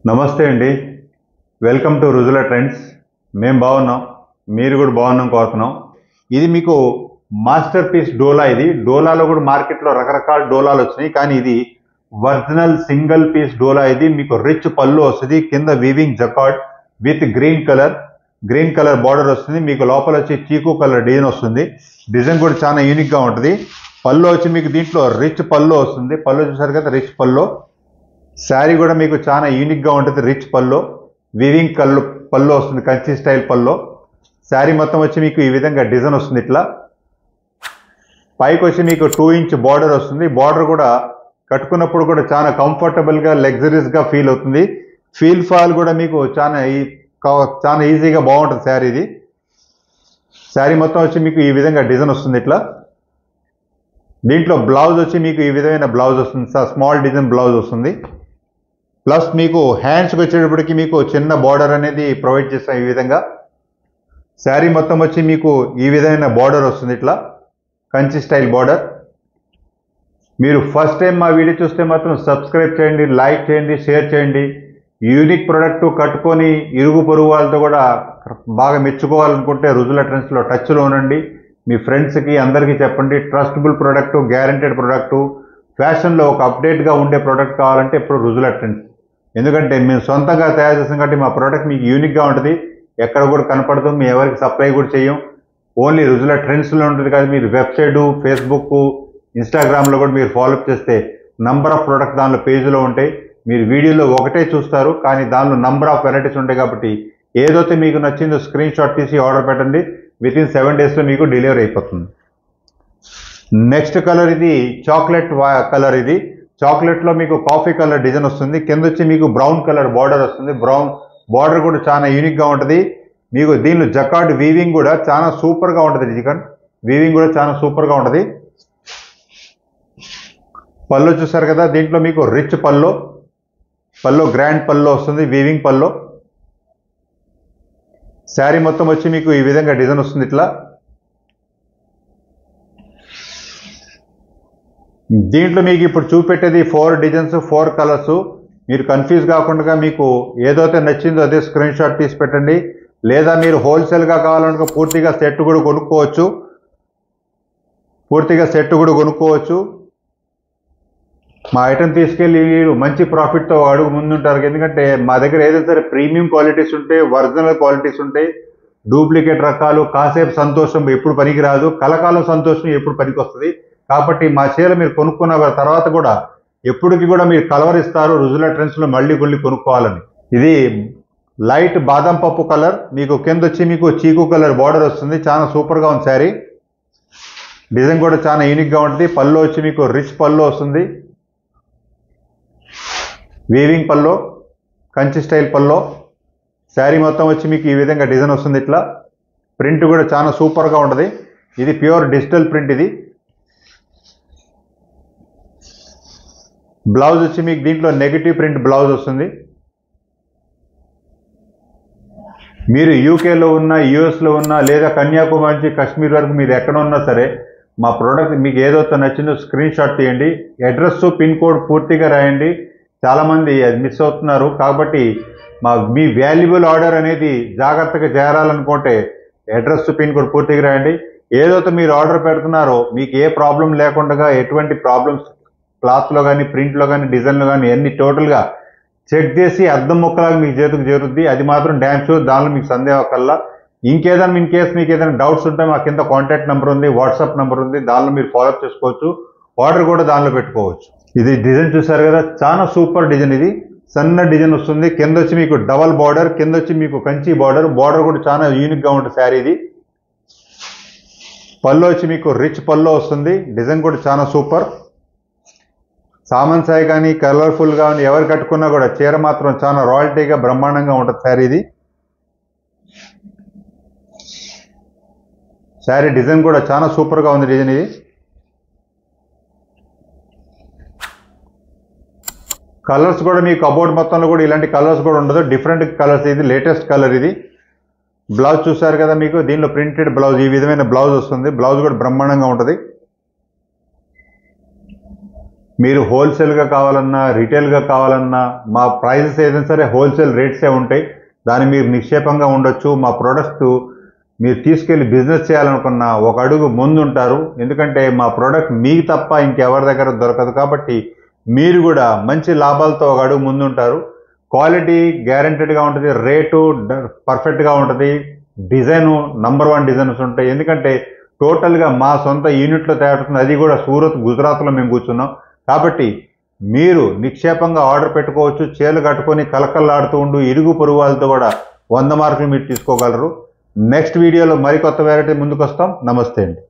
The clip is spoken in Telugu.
నమస్తే అండి వెల్కమ్ టు రుజుల ట్రెండ్స్ మేము బాగున్నాం మీరు కూడా బాగున్నాం కోరుతున్నాం ఇది మీకు మాస్టర్ పీస్ డోలా ఇది డోలాలో కూడా మార్కెట్లో రకరకాల డోలాలు వచ్చినాయి కానీ ఇది ఒరిజినల్ సింగిల్ పీస్ డోలా ఇది మీకు రిచ్ పళ్ళు వస్తుంది కింద weaving jacquard with green colour green colour border వస్తుంది మీకు లోపల వచ్చి చీకు కలర్ డిజైన్ వస్తుంది డిజైన్ కూడా చాలా యూనిక్ గా ఉంటుంది పళ్ళు వచ్చి మీకు దీంట్లో రిచ్ పళ్ళు వస్తుంది పళ్ళు చూసారు కదా రిచ్ పళ్ళు శారీ కూడా మీకు చాలా యూనిక్ గా ఉంటుంది రిచ్ పళ్ళు వివింగ్ కళ్ళు పళ్ళు వస్తుంది కంచి స్టైల్ పళ్ళు శారీ మొత్తం వచ్చి మీకు ఈ విధంగా డిజైన్ వస్తుంది ఇట్లా పైకి వచ్చి మీకు టూ ఇంచ్ బార్డర్ వస్తుంది బార్డర్ కూడా కట్టుకున్నప్పుడు కూడా చాలా కంఫర్టబుల్ గా లగ్జరీస్ గా ఫీల్ అవుతుంది ఫీల్ ఫాల్ కూడా మీకు చాలా ఈ- కా- చాలా ఈజీగా బాగుంటుంది శారీ ఇది శారీ మొత్తం వచ్చి మీకు ఈ విధంగా డిజైన్ వస్తుంది ఇట్లా దీంట్లో బ్లౌజ్ వచ్చి మీకు ఈ విధమైన బ్లౌజ్ వస్తుంది సార్ స్మాల్ డిజైన్ బ్లౌజ్ వస్తుంది ప్లస్ మీకు హ్యాండ్స్కి వచ్చేటప్పటికి మీకు చిన్న బార్డర్ అనేది ప్రొవైడ్ చేస్తాం ఈ విధంగా శారీ మొత్తం వచ్చి మీకు ఈ విధమైన బార్డర్ వస్తుంది ఇట్లా కంచి స్టైల్ బార్డర్ మీరు ఫస్ట్ టైం మా వీడియో చూస్తే మాత్రం సబ్స్క్రైబ్ చేయండి లైక్ చేయండి షేర్ చేయండి యూనిక్ ప్రోడక్ట్ కట్టుకొని ఇరుగు పొరుగు వాళ్ళతో కూడా బాగా మెచ్చుకోవాలనుకుంటే రుజుల ట్రెండ్స్లో టచ్లో ఉండండి మీ ఫ్రెండ్స్కి అందరికీ చెప్పండి ట్రస్టబుల్ ప్రోడక్ట్ గ్యారంటెడ్ ప్రోడక్ట్ ఫ్యాషన్లో ఒక అప్డేట్గా ఉండే ప్రోడక్ట్ కావాలంటే ఇప్పుడు రుజుల ట్రెండ్స్ ఎందుకంటే మేము సొంతంగా తయారు చేస్తాం కాబట్టి మా ప్రోడక్ట్ మీకు యూనిక్గా ఉంటుంది ఎక్కడ కూడా కనపడదు మేము ఎవరికి సప్లై కూడా చేయం ఓన్లీ రుజుల ట్రెండ్స్లో ఉంటుంది కదా మీరు వెబ్సైట్ ఫేస్బుక్ ఇన్స్టాగ్రామ్లో కూడా మీరు ఫాలోఅప్ చేస్తే నంబర్ ఆఫ్ ప్రోడక్ట్ దానిలో పేజీలో ఉంటాయి మీరు వీడియోలో ఒకటే చూస్తారు కానీ దానిలో నంబర్ ఆఫ్ వెరైటీస్ ఉంటాయి కాబట్టి ఏదైతే మీకు నచ్చిందో స్క్రీన్ షాట్ తీసి ఆర్డర్ పెట్టండి విత్ ఇన్ సెవెన్ డేస్లో మీకు డెలివరీ అయిపోతుంది నెక్స్ట్ కలర్ ఇది చాక్లెట్ కలర్ ఇది చాక్లెట్లో మీకు కాఫీ కలర్ డిజైన్ వస్తుంది కింద వచ్చి మీకు బ్రౌన్ కలర్ బార్డర్ వస్తుంది బ్రౌన్ బార్డర్ కూడా చాలా యూనిక్గా ఉంటుంది మీకు దీనిలో జకార్డ్ వీవింగ్ కూడా చాలా సూపర్గా ఉంటుంది చికెన్ వీవింగ్ కూడా చాలా సూపర్గా ఉంటుంది పళ్ళు చూసారు కదా దీంట్లో మీకు రిచ్ పళ్ళు పళ్ళు గ్రాండ్ పళ్ళు వస్తుంది వీవింగ్ పళ్ళు శారీ మొత్తం వచ్చి మీకు ఈ విధంగా డిజైన్ వస్తుంది ఇట్లా దీంట్లో మీకు ఇప్పుడు చూపెట్టేది ఫోర్ డిజైన్స్ ఫోర్ కలర్స్ మీరు కన్ఫ్యూజ్ కాకుండా మీకు ఏదైతే నచ్చిందో అదే స్క్రీన్ షాట్ తీసి పెట్టండి లేదా మీరు హోల్సేల్గా కావాలనుకో పూర్తిగా సెట్ కూడా కొనుక్కోవచ్చు పూర్తిగా సెట్ కూడా కొనుక్కోవచ్చు మా ఐటమ్ తీసుకెళ్ళి మీరు మంచి ప్రాఫిట్తో అడుగు ముందుంటారు ఎందుకంటే మా దగ్గర ఏదైతే సరే ప్రీమియం క్వాలిటీస్ ఉంటాయి ఒరిజినల్ క్వాలిటీస్ ఉంటాయి డూప్లికేట్ రకాలు కాసేపు సంతోషం ఎప్పుడు పనికిరాదు కలకాలం సంతోషం ఎప్పుడు పనికి వస్తుంది కాబట్టి మా చీర మీరు కొనుక్కున్న తర్వాత కూడా ఎప్పటికి కూడా మీరు కలవరిస్తారు రుజుల ట్రెండ్స్లో మళ్ళీ కొల్లి కొనుక్కోవాలని ఇది లైట్ బాదం పప్పు కలర్ మీకు కింద వచ్చి మీకు చీకు కలర్ బార్డర్ వస్తుంది చాలా సూపర్గా ఉంది శారీ డిజైన్ కూడా చాలా యూనిక్గా ఉంటుంది పళ్ళు వచ్చి మీకు రిచ్ పళ్ళు వస్తుంది వీవింగ్ పల్లో కంచి స్టైల్ పల్లో శారీ మొత్తం వచ్చి మీకు ఈ విధంగా డిజైన్ వస్తుంది ఇట్లా ప్రింట్ కూడా చాలా సూపర్గా ఉంటుంది ఇది ప్యూర్ డిజిటల్ ప్రింట్ ఇది బ్లౌజ్ వచ్చి మీకు దీంట్లో నెగిటివ్ ప్రింట్ బ్లౌజ్ వస్తుంది మీరు యూకేలో ఉన్న యూఎస్లో ఉన్నా లేదా కన్యాకుమారి నుంచి కాశ్మీర్ వరకు మీరు ఎక్కడ ఉన్నా సరే మా ప్రోడక్ట్ మీకు ఏదైతే నచ్చిందో స్క్రీన్ షాట్ తీయండి అడ్రస్ పిన్ కోడ్ పూర్తిగా రాయండి చాలామంది అది మిస్ అవుతున్నారు కాబట్టి మా మీ వాల్యుబుల్ ఆర్డర్ అనేది జాగ్రత్తగా చేరాలనుకుంటే అడ్రస్ పిన్ కోడ్ పూర్తిగా రాయండి ఏదైతే మీరు ఆర్డర్ పెడుతున్నారో మీకు ఏ ప్రాబ్లం లేకుండా ఎటువంటి ప్రాబ్లమ్స్ క్లాత్లో కానీ ప్రింట్లో కానీ డిజైన్లో కానీ అన్ని టోటల్గా చెక్ చేసి అద్దం ముక్కలాగా మీకు చేతికి చేరుద్ది అది మాత్రం డ్యామ్ షూర్ దానిలో మీకు సందేహం కల్లా ఇంకేదైనా ఇన్ కేసు మీకు ఏదైనా డౌట్స్ ఉంటే మా కింద కాంటాక్ట్ నెంబర్ ఉంది వాట్సాప్ నెంబర్ ఉంది దానిలో మీరు ఫాలోఅప్ చేసుకోవచ్చు ఆర్డర్ కూడా దానిలో పెట్టుకోవచ్చు ఇది డిజైన్ చూసారు కదా చాలా సూపర్ డిజైన్ ఇది సన్న డిజైన్ వస్తుంది కింద వచ్చి మీకు డబల్ బార్డర్ కింద వచ్చి మీకు కంచి బార్డర్ బార్డర్ కూడా చాలా యూనిక్గా ఉంటుంది శారీ ఇది పళ్ళు వచ్చి మీకు రిచ్ పళ్ళు వస్తుంది డిజైన్ కూడా చాలా సూపర్ సామాన్ సాయి కానీ కలర్ఫుల్ కానీ ఎవరు కట్టుకున్నా కూడా చీర మాత్రం చాలా రాయల్టీగా బ్రహ్మాండంగా ఉంటుంది శారీ ఇది శారీ డిజైన్ కూడా చాలా సూపర్గా ఉంది డిజైన్ ఇది కలర్స్ కూడా మీకు కబోర్డ్ మొత్తంలో కూడా ఇలాంటి కలర్స్ కూడా ఉండదు డిఫరెంట్ కలర్స్ ఇది లేటెస్ట్ కలర్ ఇది బ్లౌజ్ చూసారు కదా మీకు దీనిలో ప్రింటెడ్ బ్లౌజ్ ఈ విధమైన బ్లౌజ్ వస్తుంది బ్లౌజ్ కూడా బ్రహ్మాండంగా ఉంటుంది మీరు హోల్సేల్గా కావాలన్నా రీటైల్గా కావాలన్నా మా ప్రైజెస్ ఏదైనా సరే హోల్సేల్ రేట్సే ఉంటాయి దాన్ని మీరు నిక్షేపంగా ఉండొచ్చు మా ప్రోడక్ట్స్ మీరు తీసుకెళ్లి బిజినెస్ చేయాలనుకున్న ఒక అడుగు ముందుంటారు ఎందుకంటే మా ప్రోడక్ట్ మీకు తప్ప ఇంకెవరి దగ్గర దొరకదు కాబట్టి మీరు కూడా మంచి లాభాలతో ఒక అడుగు ముందుంటారు క్వాలిటీ గ్యారంటెడ్గా ఉంటుంది రేటు డ- పర్ఫెక్ట్గా ఉంటుంది డిజైను నంబర్ వన్ డిజైన్స్ ఉంటాయి ఎందుకంటే టోటల్గా మా సొంత యూనిట్లో తయారవుతుంది అది కూడా సూరత్ గుజరాత్లో మేము కూర్చున్నాం కాబట్టి మీరు నిక్షేపంగా ఆర్డర్ పెట్టుకోవచ్చు చీరలు కట్టుకొని కలకల్లాడుతూ ఉండు ఇరుగు పొరుగు వాళ్ళతో కూడా వంద మార్కులు మీరు తీసుకోగలరు నెక్స్ట్ వీడియోలో మరికొత్త వెరైటీ ముందుకు వస్తాం నమస్తే అండి